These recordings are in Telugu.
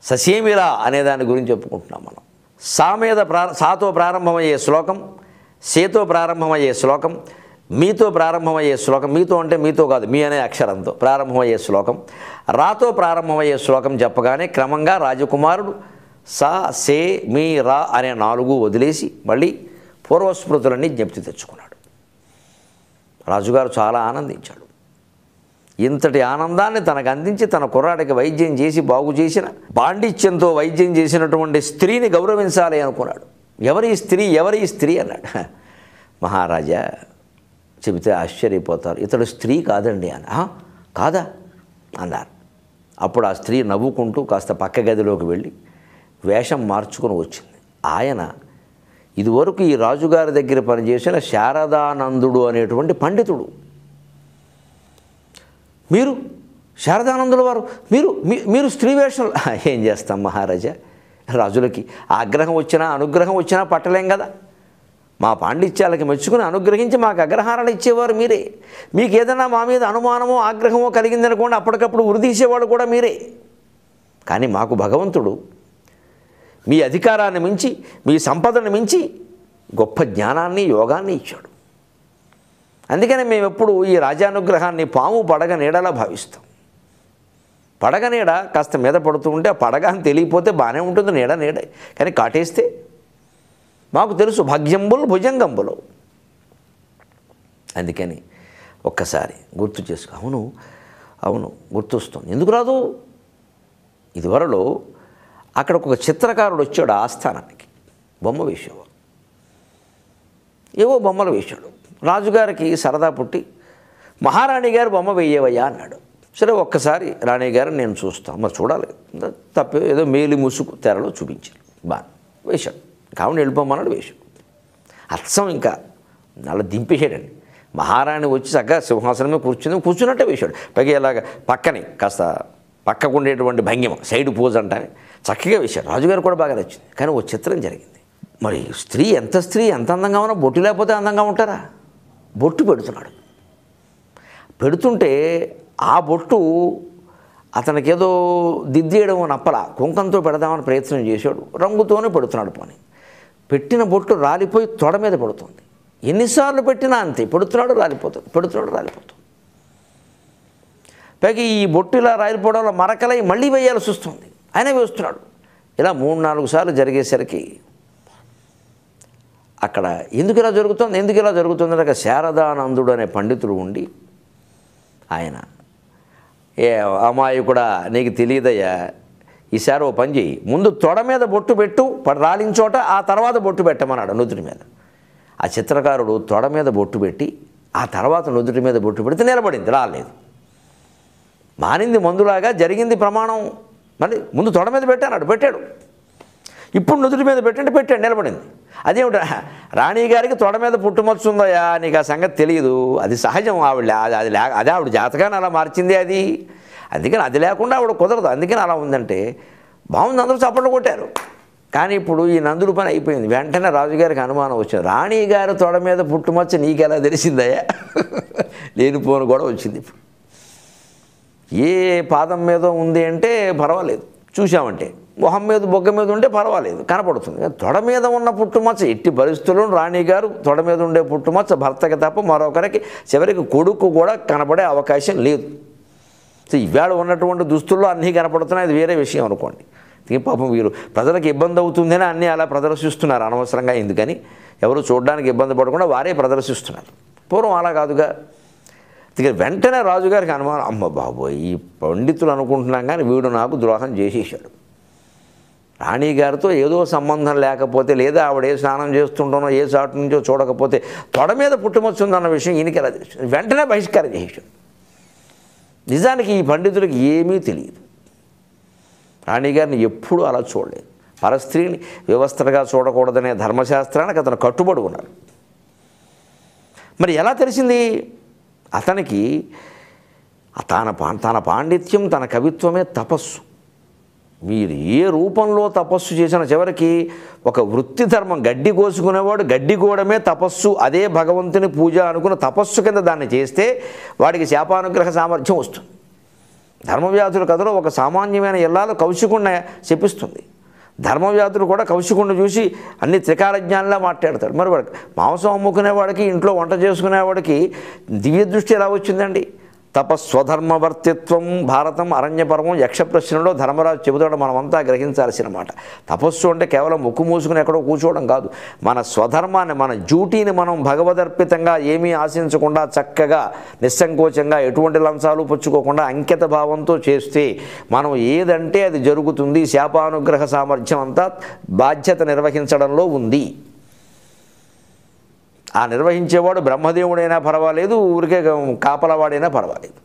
ససేమిరా అనే దాని గురించి చెప్పుకుంటున్నాం మనం సా మీద ప్రా సాతో ప్రారంభమయ్యే శ్లోకం సేతో ప్రారంభమయ్యే శ్లోకం మీతో ప్రారంభమయ్యే శ్లోకం మీతో అంటే మీతో కాదు మీ అనే అక్షరంతో ప్రారంభమయ్యే శ్లోకం రాతో ప్రారంభమయ్యే శ్లోకం చెప్పగానే క్రమంగా రాజకుమారుడు సా సే మీ రా అనే నాలుగు వదిలేసి మళ్ళీ పూర్వస్మృతులన్నీ జ్ఞప్తి తెచ్చుకున్నాడు రాజుగారు చాలా ఆనందించాడు ఇంతటి ఆనందాన్ని తనకు అందించి తన కుర్రాడికి వైద్యం చేసి బాగు చేసిన పాండిత్యంతో వైద్యం చేసినటువంటి స్త్రీని గౌరవించాలి అనుకున్నాడు ఎవరి స్త్రీ ఎవరి స్త్రీ అన్నాడు మహారాజా చెబితే ఆశ్చర్యపోతారు ఇతడు స్త్రీ కాదండి అని "ఆ, కాదా అన్నారు అప్పుడు ఆ స్త్రీ నవ్వుకుంటూ కాస్త పక్క గదిలోకి వెళ్ళి వేషం మార్చుకుని వచ్చింది ఆయన ఇదివరకు ఈ రాజుగారి దగ్గర పనిచేసిన శారదానందుడు అనేటువంటి పండితుడు మీరు శారదానందుల వారు మీరు మీ- మీరు స్త్రీ వేషం ఏం చేస్తాం మహారాజా రాజులకి ఆగ్రహం వచ్చినా అనుగ్రహం వచ్చినా పట్టలేం కదా మా పాండిత్యాలకి మెచ్చుకుని అనుగ్రహించి మాకు అగ్రహారాలు ఇచ్చేవారు మీరే మీకు ఏదైనా మా మీద అనుమానమో ఆగ్రహమో కలిగిందనుకోండి అప్పటికప్పుడు ఉరిదీసేవాడు కూడా మీరే కానీ మాకు భగవంతుడు మీ అధికారాన్ని మించి మీ సంపదను మించి గొప్ప జ్ఞానాన్ని యోగాన్ని ఇచ్చాడు అందుకని మేము ఎప్పుడు ఈ రాజానుగ్రహాన్ని పాము పడగ నీడలా భావిస్తాం పడగ నీడ కాస్త మీద పడుతూ ఉంటే ఆ పడగ అని తెలియపోతే బాగానే ఉంటుంది నీడ నీడ కానీ కాటేస్తే మాకు తెలుసు భాగ్యంబులు భుజంగంబులు అందుకని ఒక్కసారి గుర్తు చేసుకో అవును అవును గుర్తొస్తుంది ఎందుకు రాదు ఇదివరలో అక్కడ ఒక చిత్రకారుడు వచ్చాడు ఆ ఆస్థానానికి బొమ్మ వేసేవాడు ఏవో బొమ్మలు వేశాడు రాజుగారికి సరదా పుట్టి మహారాణి గారు బొమ్మ వేయవయ్యా అన్నాడు సరే ఒక్కసారి రాణి గారు నేను చూస్తాను మరి చూడాలి తప్పే ఏదో మేలి ముసుగు తెరలో చూపించారు బాగా వేశాడు కావున వెళ్ళిపోమన్నాడు వేశాడు అచ్చం ఇంకా అలా దింపేసాడండి మహారాణి వచ్చి చక్కగా సింహాసనం మీద కూర్చుంది కూర్చున్నట్టే వేశాడు పైగా ఇలాగ పక్కని కాస్త పక్కకు ఉండేటువంటి భంగిమ సైడ్ పోజ్ అంటానే చక్కగా వేశాడు రాజుగారు కూడా బాగా నచ్చింది కానీ ఓ చిత్రం జరిగింది మరి స్త్రీ ఎంత స్త్రీ ఎంత అందంగా ఉన్నా బొట్టు లేకపోతే అందంగా ఉంటారా బొట్టు పెడుతున్నాడు పెడుతుంటే ఆ బొట్టు అతనికేదో దిద్దేయడం నప్పల కుంకంతో పెడదామని ప్రయత్నం చేశాడు రంగుతోనే పెడుతున్నాడు పోనీ పెట్టిన బొట్టు రాలిపోయి తొడ మీద పడుతుంది ఎన్నిసార్లు పెట్టినా అంతే పెడుతున్నాడు రాలిపోతుంది పెడుతున్నాడు రాలిపోతుంది పైగా ఈ బొట్టు ఇలా రాలిపోవడం వల్ల మరకలై మళ్ళీ వేయాల్సి వస్తుంది ఆయన వేస్తున్నాడు ఇలా మూడు నాలుగు సార్లు జరిగేసరికి అక్కడ ఎందుకు ఇలా జరుగుతుంది ఎందుకు ఇలా జరుగుతుంది అంటే శారదానందుడు అనే పండితుడు ఉండి ఆయన ఏ అమ్మాయి కూడా నీకు తెలియదయ్యా ఈసారి ఓ పని చేయి ముందు తొడ మీద బొట్టు పెట్టు ప- రాలిన చోట ఆ తర్వాత బొట్టు పెట్టమన్నాడు నుదుటి మీద ఆ చిత్రకారుడు తొడ మీద బొట్టు పెట్టి ఆ తర్వాత నుదుటి మీద బొట్టు పెడితే నిలబడింది రాలేదు మానింది మందులాగా జరిగింది ప్రమాణం మళ్ళీ ముందు తొడ మీద పెట్టాడు పెట్టాడు ఇప్పుడు నుదుటి మీద పెట్టండి పెట్టండి నిలబడింది అదేమిట రాణి గారికి తొడ మీద పుట్టుమచ్చు ఉందయా నీకు ఆ సంగతి తెలియదు అది సహజం ఆవిడ అది అది లే అదే ఆవిడ జాతకాన్ని అలా మార్చింది అది అందుకని అది లేకుండా ఆవిడ కుదరదు అందుకని అలా ఉందంటే బాగుంది అందరూ చప్పట్లు కొట్టారు కానీ ఇప్పుడు ఈ నందుడు పని అయిపోయింది వెంటనే రాజుగారికి అనుమానం వచ్చింది రాణి గారి తొడ మీద పుట్టుమచ్చ నీకెలా తెలిసిందయ్యా లేనిపోను కూడా వచ్చింది ఇప్పుడు ఏ పాదం మీద ఉంది అంటే పర్వాలేదు చూసామంటే మొహం మీద బొగ్గ మీద ఉంటే పర్వాలేదు కనపడుతుంది కానీ తొడ మీద ఉన్న పుట్టుమచ్చ ఎట్టి పరిస్థితుల్లో రాణి గారు తొడ మీద ఉండే పుట్టుమచ్చ భర్తకి తప్ప మరొకరికి చివరికి కొడుకు కూడా కనపడే అవకాశం లేదు సో ఇవాళ ఉన్నటువంటి దుస్తుల్లో అన్నీ కనపడుతున్నాయి అది వేరే విషయం అనుకోండి దీని పాపం వీరు ప్రజలకు ఇబ్బంది అవుతుందని అన్నీ అలా ప్రదర్శిస్తున్నారు అనవసరంగా ఎందుకని ఎవరు చూడడానికి ఇబ్బంది పడకుండా వారే ప్రదర్శిస్తున్నారు పూర్వం అలా కాదుగా ఇక వెంటనే రాజుగారికి అనుమానం అమ్మ బాబోయ్ ఈ పండితులు అనుకుంటున్నాం కానీ వీడు నాకు ద్రోహం చేసేసాడు రాణి గారితో ఏదో సంబంధం లేకపోతే లేదా ఆవిడ ఏ స్నానం చేస్తుంటానో ఏ చాటు నుంచో చూడకపోతే తొడ మీద పుట్టుమొచ్చుందన్న విషయం ఈయనకి ఎలా తెలుసు వెంటనే బహిష్కారం చేసాడు నిజానికి ఈ పండితులకు ఏమీ తెలియదు రాణి గారిని ఎప్పుడూ అలా చూడలేదు పరస్త్రీని వ్యవస్థగా చూడకూడదనే ధర్మశాస్త్రానికి అతను కట్టుబడి ఉన్నారు మరి ఎలా తెలిసింది అతనికి తన పా తన పాండిత్యం తన కవిత్వమే తపస్సు మీరు ఏ రూపంలో తపస్సు చేసిన చివరికి ఒక వృత్తి ధర్మం గడ్డి కోసుకునేవాడు గడ్డి కోవడమే తపస్సు అదే భగవంతుని పూజ అనుకున్న తపస్సు కింద దాన్ని చేస్తే వాడికి శాపానుగ్రహ సామర్థ్యం వస్తుంది ధర్మవ్యాధుల కథలో ఒక సామాన్యమైన ఇల్లాలు కౌశికుణ్ణి చెప్పిస్తుంది ధర్మవ్యాధుడు కూడా కౌశికుణ్ణి చూసి అన్ని త్రికాలజ్ఞానంలా మాట్లాడతాడు మరి వాడికి మాంసం అమ్ముకునేవాడికి ఇంట్లో వంట చేసుకునేవాడికి దివ్య దృష్టి ఎలా వచ్చిందండి తపస్వధర్మవర్తిత్వం భారతం అరణ్యపర్వం యక్ష ప్రశ్నలో ధర్మరాజు చెబుతాడు మనమంతా గ్రహించాల్సిన మాట తపస్సు అంటే కేవలం ముక్కు మూసుకుని ఎక్కడో కూర్చోవడం కాదు మన స్వధర్మాన్ని మన డ్యూటీని మనం భగవదర్పితంగా ఏమీ ఆశించకుండా చక్కగా నిస్సంకోచంగా ఎటువంటి లంచాలు పుచ్చుకోకుండా అంకిత భావంతో చేస్తే మనం ఏదంటే అది జరుగుతుంది శాపానుగ్రహ సామర్థ్యం అంతా బాధ్యత నిర్వహించడంలో ఉంది ఆ నిర్వహించేవాడు బ్రహ్మదేవుడైనా పర్వాలేదు ఊరికే కాపలవాడైనా పర్వాలేదు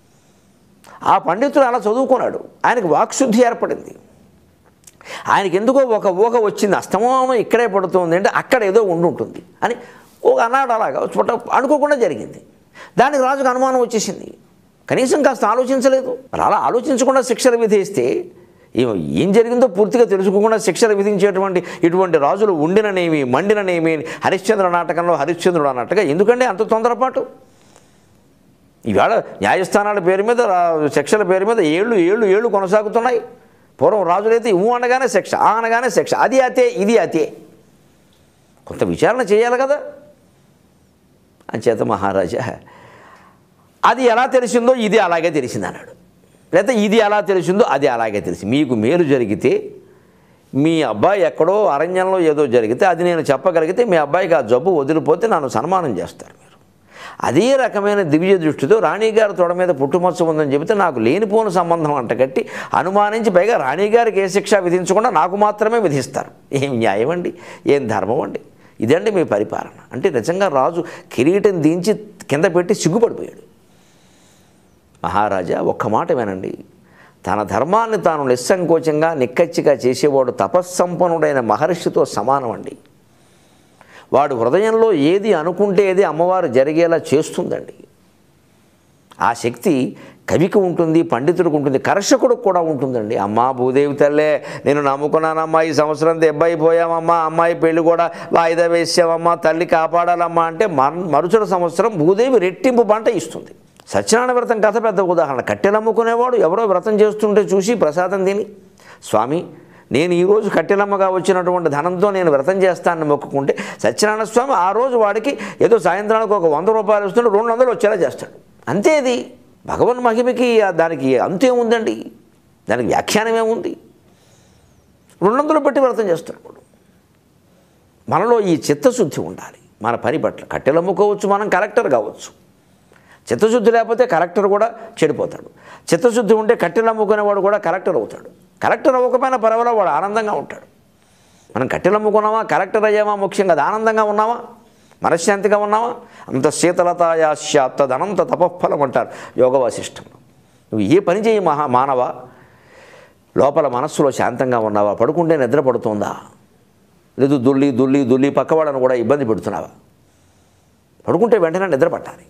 ఆ పండితుడు అలా చదువుకున్నాడు ఆయనకు వాక్శుద్ధి ఏర్పడింది ఆయనకి ఎందుకో ఒక ఊహ వచ్చింది అస్తమానం ఇక్కడే పడుతుంది అంటే అక్కడ ఏదో ఉండి ఉంటుంది అని ఒక అన్నాడు అలాగా చోట అనుకోకుండా జరిగింది దానికి రాజుకు అనుమానం వచ్చేసింది కనీసం కాస్త ఆలోచించలేదు మరి అలా ఆలోచించకుండా శిక్షలు విధిస్తే ఏం ఏం జరిగిందో పూర్తిగా తెలుసుకోకుండా శిక్షలు విధించేటువంటి ఇటువంటి రాజులు ఉండిననేమి మండిననేమి హరిశ్చంద్ర నాటకంలో హరిశ్చంద్రుడు అన్నట్టుగా ఎందుకంటే అంత తొందరపాటు ఈవేళ న్యాయస్థానాల పేరు మీద రా- శిక్షల పేరు మీద ఏళ్ళు ఏళ్ళు ఏళ్ళు కొనసాగుతున్నాయి పూర్వం రాజులైతే ఇవ్వు అనగానే శిక్ష ఆ అనగానే శిక్ష అది అతే ఇది అతే కొంత విచారణ చేయాలి కదా అంచేత మహారాజా అది ఎలా తెలిసిందో ఇది అలాగే తెలిసింది అన్నాడు లేకపోతే ఇది ఎలా తెలిసిందో అది అలాగే తెలిసి మీకు మేలు జరిగితే మీ అబ్బాయి ఎక్కడో అరణ్యంలో ఏదో జరిగితే అది నేను చెప్పగలిగితే మీ అబ్బాయికి ఆ జబ్బు వదిలిపోతే నన్ను సన్మానం చేస్తారు మీరు అదే రకమైన దివ్య దృష్టితో రాణిగారి తొడ మీద పుట్టుమచ్చ ఉందని చెబితే నాకు లేనిపోని సంబంధం అంటగట్టి అనుమానించి పైగా రాణిగారికి ఏ శిక్ష విధించకుండా నాకు మాత్రమే విధిస్తారు ఏం న్యాయం అండి ఏం ధర్మం అండి ఇదండి మీ పరిపాలన అంటే నిజంగా రాజు కిరీటం దించి కింద పెట్టి సిగ్గుపడిపోయాడు మహారాజా ఒక్క మాట వినండి తన ధర్మాన్ని తాను నిస్సంకోచంగా నిక్కచ్చిగా చేసేవాడు తపస్సంపన్నుడైన మహర్షితో సమానం అండి వాడు హృదయంలో ఏది అనుకుంటే ఏది అమ్మవారు జరిగేలా చేస్తుందండి ఆ శక్తి కవికి ఉంటుంది పండితుడికి ఉంటుంది కర్షకుడికి కూడా ఉంటుందండి అమ్మా భూదేవి తల్లే నేను నమ్ముకున్నానమ్మా ఈ సంవత్సరం దెబ్బైపోయామమ్మా అమ్మాయి పెళ్లి కూడా వాయిదా వేసామమ్మా తల్లి కాపాడాలమ్మా అంటే మర్ మరుసటి సంవత్సరం భూదేవి రెట్టింపు పంట ఇస్తుంది సత్యనారాయణ వ్రతం కథ పెద్ద ఉదాహరణ కట్టెలమ్ముకునేవాడు ఎవరో వ్రతం చేస్తుంటే చూసి ప్రసాదం తిని స్వామి నేను ఈరోజు కట్టెలమ్మగా వచ్చినటువంటి ధనంతో నేను వ్రతం చేస్తానని మొక్కుకుంటే సత్యనారాయణ స్వామి ఆ రోజు వాడికి ఏదో సాయంత్రానికి ఒక వంద రూపాయలు ఇస్తుంటే రెండు వందలు వచ్చేలా చేస్తాడు అంతే అది భగవన్ మహిమకి ఆ దానికి అంతేముందండి దానికి వ్యాఖ్యానం ఏముంది రెండు వందలు పెట్టి వ్రతం చేస్తాడు వాడు మనలో ఈ చిత్తశుద్ధి ఉండాలి మన పని పట్ల కట్టెలు అమ్ముకోవచ్చు మనం కలెక్టర్ కావచ్చు చిత్తశుద్ధి లేకపోతే కలెక్టర్ కూడా చెడిపోతాడు చిత్తశుద్ధి ఉంటే కట్టెలు అమ్ముకునేవాడు కూడా కలెక్టర్ అవుతాడు కలెక్టర్ అవ్వకపోయినా పర్వాలేదు వాడు ఆనందంగా ఉంటాడు మనం కట్టెలు అమ్ముకున్నామా కలెక్టర్ అయ్యామా ముఖ్యం కదా ఆనందంగా ఉన్నామా మనశ్శాంతిగా ఉన్నామా అంత శీతలతాయాశ్చాత్త ధనంత తపఫలం అంటారు యోగ వాసిష్టంలో నువ్వు ఏ పని చేయి మహా మానవ లోపల మనస్సులో శాంతంగా ఉన్నావా పడుకుంటే నిద్ర పడుతుందా లేదు దుల్లి దుల్లి దుల్లి పక్కవాడను కూడా ఇబ్బంది పెడుతున్నావా పడుకుంటే వెంటనే నిద్ర పట్టాలి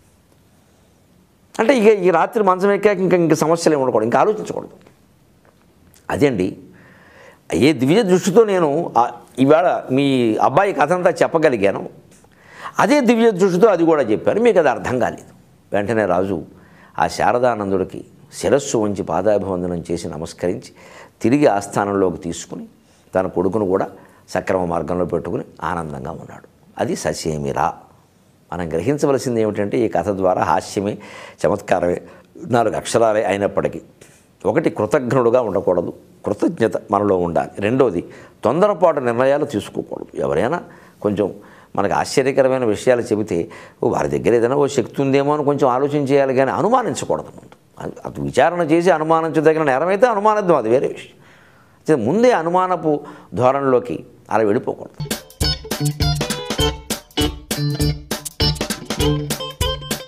అంటే ఇక ఈ రాత్రి మంచం ఎక్కాక ఇంకా ఇంక సమస్యలు ఏమి ఉండకూడదు ఇంకా ఆలోచించకూడదు అదండి ఏ దివ్య దృష్టితో నేను ఆ- ఇవాళ మీ అబ్బాయి కథ అంతా చెప్పగలిగాను అదే దివ్య దృష్టితో అది కూడా చెప్పాను మీకు అది అర్థం కాలేదు వెంటనే రాజు ఆ శారదానందుడికి శిరస్సు ఉంచి పాదాభివందనం చేసి నమస్కరించి తిరిగి ఆస్థానంలోకి తీసుకుని తన కొడుకును కూడా సక్రమ మార్గంలో పెట్టుకుని ఆనందంగా ఉన్నాడు అది ససేమిరా మనం గ్రహించవలసింది ఏమిటంటే ఈ కథ ద్వారా హాస్యమే చమత్కారమే నాలుగు అక్షరాలే అయినప్పటికీ ఒకటి కృతజ్ఞుడుగా ఉండకూడదు కృతజ్ఞత మనలో ఉండాలి రెండోది తొందరపాటు నిర్ణయాలు తీసుకోకూడదు ఎవరైనా కొంచెం మనకు ఆశ్చర్యకరమైన విషయాలు చెబితే ఓ వారి దగ్గర ఏదైనా ఓ శక్తి ఉందేమో అని కొంచెం ఆలోచన చేయాలి కానీ అనుమానించకూడదు ముందు అది- అది విచారణ చేసి అనుమానించదగిన నేరమైతే అనుమానిద్దాం అది వేరే విషయం అయితే ముందే అనుమానపు ధోరణిలోకి అలా వెళ్ళిపోకూడదు